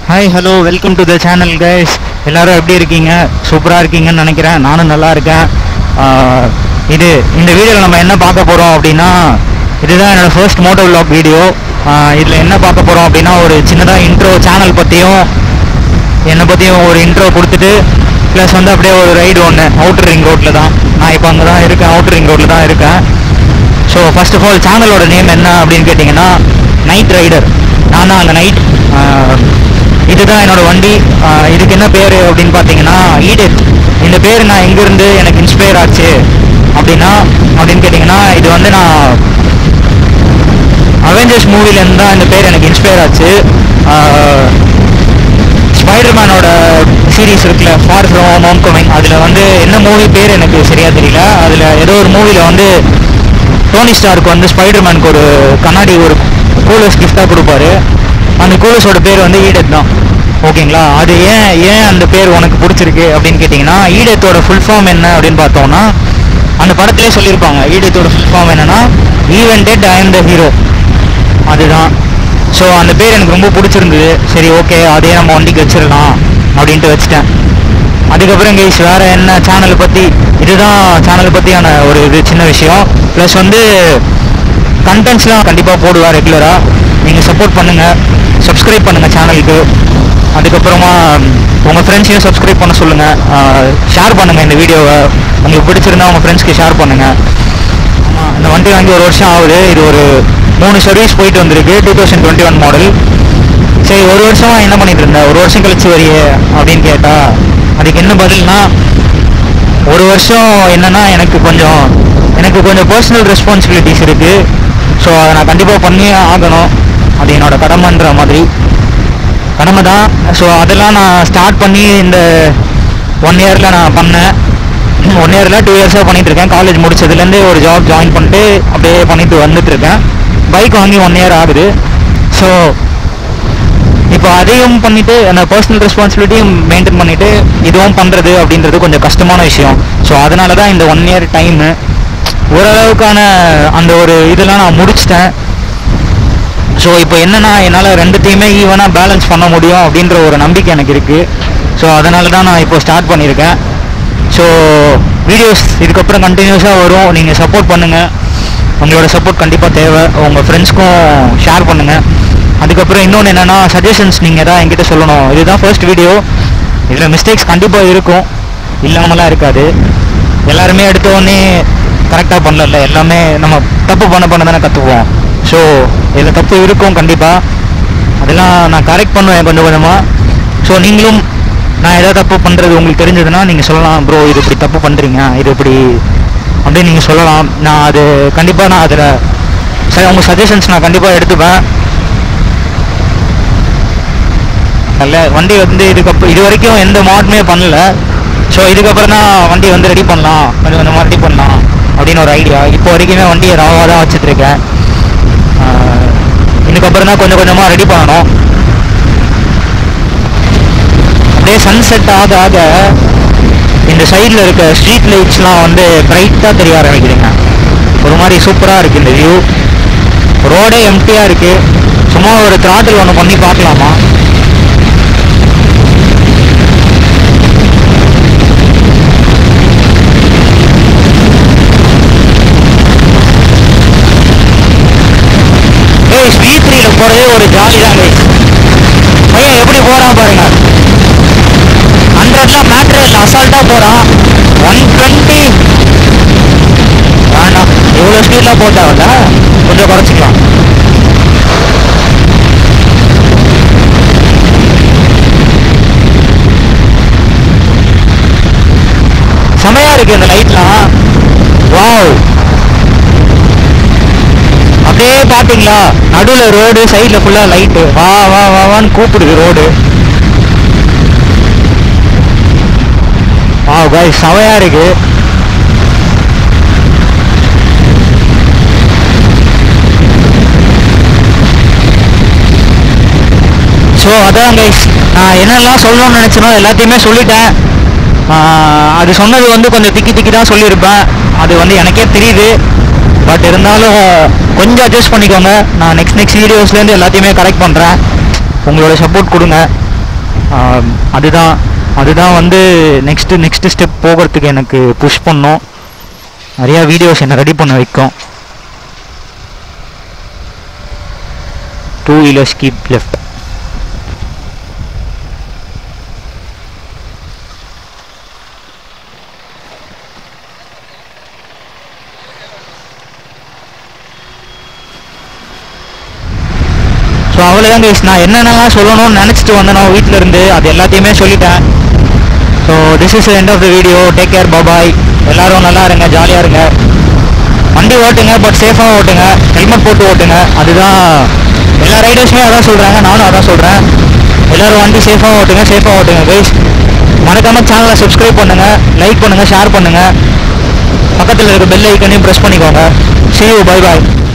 Hi hello welcome to the channel guys எல்லாரும் எப்படி இருக்கீங்க சூப்பராக இருக்கீங்கன்னு நினைக்கிறேன் நானும் நல்லா இருக்கேன் ஆஹ் இது இந்த வீடியோவில் நம்ம என்ன பார்க்க போகிறோம் அப்படின்னா இதுதான் என்னோட ஃபர்ஸ்ட் மோட்டோ vlog வீடியோ இதில் என்ன பார்க்க போகிறோம் அப்படின்னா ஒரு சின்னதாக இன்ட்ரோ சேனல் பற்றியும் என்னை பற்றியும் ஒரு இன்ட்ரோ கொடுத்துட்டு ப்ளஸ் வந்து அப்படியே ஒரு ரைடு ஒன்று அவுட்டர் ரிங் ரோட்டில் தான் நான் இப்போ அங்கே தான் இருக்கேன் அவுட்டர் ரிங் ரோட்டில் தான் இருக்கேன் ஸோ ஃபர்ஸ்ட் ஆஃப் ஆல் சேனலோட நேம் என்ன அப்படின்னு கேட்டிங்கன்னா நைட் ரைடர் நான் தான் அந்த நைட் இதுதான் என்னோட வண்டி ஆஹ் இதுக்கு என்ன பேர் அப்படின்னு பார்த்தீங்கன்னா ஈடெத் இந்த பேர் நான் எங்கேருந்து எனக்கு இன்ஸ்பயர் ஆச்சு அப்படின்னா அப்படின்னு கேட்டிங்கன்னா இது வந்து நான் அவெஞ்சர்ஸ் மூவிலேருந்து தான் இந்த பேர் எனக்கு இன்ஸ்பயர் ஆச்சு ஸ்பைடர்மேனோட சீரிஸ் இருக்குல்ல ஃபார் ஃப்ரம் ஹோம் கமிங் அதில் வந்து என்ன மூவி பேர் எனக்கு சரியா தெரியல அதில் ஏதோ ஒரு மூவியில் வந்து டோனி ஸ்டாருக்கு வந்து ஸ்பைடர்மேனுக்கு ஒரு கண்ணாடி ஒரு கூலர்ஸ் கிஃப்டாக கொடுப்பாரு அந்த கூலர்ஸோட பேர் வந்து ஈடெத் தான் ஓகேங்களா அது ஏன் ஏன் அந்த பேர் உனக்கு பிடிச்சிருக்கு அப்படின்னு கேட்டிங்கன்னா ஈடெத்தோட ஃபுல் ஃபார்ம் என்ன அப்படின்னு பார்த்தோம்னா அந்த படத்திலே சொல்லியிருப்பாங்க ஈடெத்தோட ஃபுல் ஃபார்ம் என்னன்னா even dead I am the hero அதுதான் ஸோ அந்த பேர் எனக்கு ரொம்ப பிடிச்சிருந்தது சரி ஓகே அதே நம்ம வண்டிக்கு வச்சிடலாம் அப்படின்ட்டு வச்சுட்டேன் அதுக்கப்புறம் கைஸ் வேற என்ன சேனலை பற்றி இதுதான் சேனலை பற்றியான ஒரு இது சின்ன விஷயம் ப்ளஸ் வந்து கண்டென்ட்ஸ்லாம் கண்டிப்பாக போடுவேன் ரெகுலராக நீங்கள் சப்போர்ட் பண்ணுங்கள் சப்ஸ்கிரைப் பண்ணுங்கள் சேனலுக்கு அதுக்கப்புறமா உங்கள் ஃப்ரெண்ட்ஸையும் சப்ஸ்கிரைப் பண்ண சொல்லுங்கள் ஷேர் பண்ணுங்கள் இந்த வீடியோவை உங்களுக்கு பிடிச்சிருந்தா உங்கள் ஃப்ரெண்ட்ஸ்க்கு ஷேர் பண்ணுங்கள் ஆமாம் இந்த வண்டி வாங்கி ஒரு வருஷம் ஆகுது இது ஒரு மூணு சர்வீஸ் போயிட்டு வந்திருக்கு two thousand twenty one model சரி ஒரு வருஷமா என்ன பண்ணிட்டு இருந்த ஒரு வருஷம் கழிச்சு வரியே அப்படின்னு கேட்டா அதுக்கு என்ன பதில்னா ஒரு வருஷம் என்னன்னா எனக்கு கொஞ்சம் எனக்கு கொஞ்சம் பர்சனல் ரெஸ்பான்சிபிலிட்டிஸ் இருக்கு ஸோ அதை நான் கண்டிப்பாக பண்ணியே ஆகணும் அது என்னோட கடமைன்ற மாதிரி கடமை தான் ஸோ அதெல்லாம் நான் ஸ்டார்ட் பண்ணி இந்த ஒன் இயரில் நான் பண்ணேன் ஒன் இயரில் டூ இயர்ஸாக பண்ணிட்டு இருக்கேன் காலேஜ் முடிச்சதுலேருந்து ஒரு ஜாப் ஜாயின் பண்ணிட்டு அப்படியே பண்ணிட்டு வந்துட்டு இருக்கேன் பைக் வாங்கி ஒன் இயர் ஆகுது ஸோ இப்போ அதையும் பண்ணிட்டு அந்த பர்சனல் ரெஸ்பான்சிபிலிட்டியும் மெயின்டைன் பண்ணிட்டு இதுவும் பண்ணுறது அப்படின்றது கொஞ்சம் கஷ்டமான விஷயம் ஸோ அதனால தான் இந்த ஒன் இயர் டைமு ஓரளவுக்கான அந்த ஒரு இதெல்லாம் நான் முடிச்சிட்டேன் ஸோ இப்போ என்னன்னா என்னால் ரெண்டுத்தையுமே ஈவனாக பேலன்ஸ் பண்ண முடியும் அப்படின்ற ஒரு நம்பிக்கை எனக்கு இருக்குது ஸோ அதனால தான் நான் இப்போ ஸ்டார்ட் பண்ணியிருக்கேன் ஸோ வீடியோஸ் இதுக்கப்புறம் கண்டினியூஸாக வரும் நீங்கள் சப்போர்ட் பண்ணுங்கள் உங்களோட சப்போர்ட் கண்டிப்பாக தேவை உங்கள் ஃப்ரெண்ட்ஸ்க்கும் ஷேர் பண்ணுங்கள் அதுக்கப்புறம் இன்னொன்று என்னென்னா சஜஷன்ஸ் நீங்கள் தான் என்கிட்ட சொல்லணும் இதுதான் ஃபர்ஸ்ட் வீடியோ இதில் மிஸ்டேக்ஸ் கண்டிப்பாக இருக்கும் இல்லாமலாம் இருக்காது எல்லாருமே எடுத்த உடனே கரெக்டாக பண்ணல எல்லாமே நம்ம தப்பு பண்ண பண்ண தானே கற்றுக்குவோம் ஸோ இதில் தப்பு இருக்கும் கண்டிப்பாக அதெல்லாம் நான் கரெக்ட் பண்ணுவேன் கொஞ்சம் கொஞ்சமாக ஸோ நீங்களும் நான் ஏதாவது தப்பு பண்ணுறது உங்களுக்கு தெரிஞ்சதுன்னா நீங்கள் சொல்லலாம் ப்ரோ இது இப்படி தப்பு பண்ணுறீங்க இது இப்படி அப்படின்னு நீங்கள் சொல்லலாம் நான் அது கண்டிப்பாக நான் அதில் சரி உங்கள் சஜஷன்ஸ் நான் கண்டிப்பாக எடுத்துப்பேன் நல்ல வண்டி வந்து இதுக்கப்புறம் இது வரைக்கும் எந்த மாடமே பண்ணல ஸோ இதுக்கப்புறம் தான் வண்டி வந்து ரெடி பண்ணலாம் கொஞ்சம் கொஞ்சமாக ரெடி பண்ணலாம் அப்படின்னு ஒரு ஐடியா இப்போ வரைக்குமே வண்டியை ராவாக தான் வச்சுட்ருக்கேன் இதுக்கப்புறம் தான் கொஞ்சம் கொஞ்சமாக ரெடி பண்ணணும் அப்படியே சன்செட் ஆக ஆக இந்த சைடில் இருக்க ஸ்ட்ரீட் லைட்ஸ்லாம் வந்து பிரைட்டாக தெரிய ஆரம்பிக்குதுங்க ஒரு மாதிரி சூப்பராக இருக்குது இந்த வியூ ரோடே எம்டியாக இருக்குது சும்மா ஒரு த்ராட்டில் ஒன்று பண்ணி பார்க்கலாமா ஏய் ஸ்பீட் த்ரீல போறதே ஒரு ஜாலி தான் guys. பையன் எப்படி போறான் பாருங்க ஹண்ட்ரட்லாம் மேட்ரு இல்லை அசால்ட்டா போறான் ஒன் டுவெண்ட்டி வேண்டாம் இவ்வளோ ஸ்பீட்லாம் போட்டாவில்ல கொஞ்சம் குறைச்சிக்கலாம் செமையா இருக்கு இந்த லைட்லாம் வாவ் அப்படியே பாத்தீங்களா நடுவுல ரோடு சைடுல ஃபுல்லா லைட்டு வா வா வா வான்னு கூப்பிடுது ரோடு வா காய் செமையா இருக்கு ஸோ அதான் கைஸ் நான் என்னெல்லாம் சொல்லணும்னு நினச்சனோ எல்லாத்தையுமே சொல்லிட்டேன் ஆஹ் அது சொன்னது வந்து கொஞ்சம் திக்கி திக்கி தான் சொல்லியிருப்பேன் அது வந்து எனக்கே தெரியுது பட் இருந்தாலும் கொஞ்சம் அட்ஜஸ்ட் பண்ணிக்கோங்க நான் நெக்ஸ்ட் நெக்ஸ்ட் வீடியோஸ்லேருந்து எல்லாத்தையுமே கரெக்ட் பண்ணுறேன் உங்களோட சப்போர்ட் கொடுங்க ஆம், அதுதான் அதுதான் வந்து நெக்ஸ்ட்டு நெக்ஸ்ட்டு ஸ்டெப் போகிறதுக்கு எனக்கு புஷ் பண்ணும் நிறையா வீடியோஸ் என்னை ரெடி பண்ண வைக்கும் two wheelers keep left so அவ்வளோதான் கைஸ் நான் என்னென்னலாம் சொல்லணும்னு நினச்சிட்டு வந்தேனோ வீட்டில் இருந்து அது எல்லாத்தையுமே சொல்லிட்டேன் so this is end of the video take care bye bye எல்லாரும் நல்லா இருங்க ஜாலியாக இருங்க வண்டி ஓட்டுங்க பட் சேஃபாக ஓட்டுங்க ஹெல்மெட் போட்டு ஓட்டுங்க அதுதான் எல்லா ரைடர்ஸுமே அதான் சொல்கிறாங்க நானும் அதான் சொல்கிறேன் எல்லாரும் வண்டி சேஃபாக ஓட்டுங்க சேஃபாக ஓட்டுங்க கைஸ் மறக்காம சேனலை சப்ஸ்கிரைப் பண்ணுங்கள் லைக் பண்ணுங்கள் ஷேர் பண்ணுங்கள் பக்கத்தில் இருக்க பெல் ஐக்கனையும் ப்ரெஸ் பண்ணிக்கோங்க see you bye bye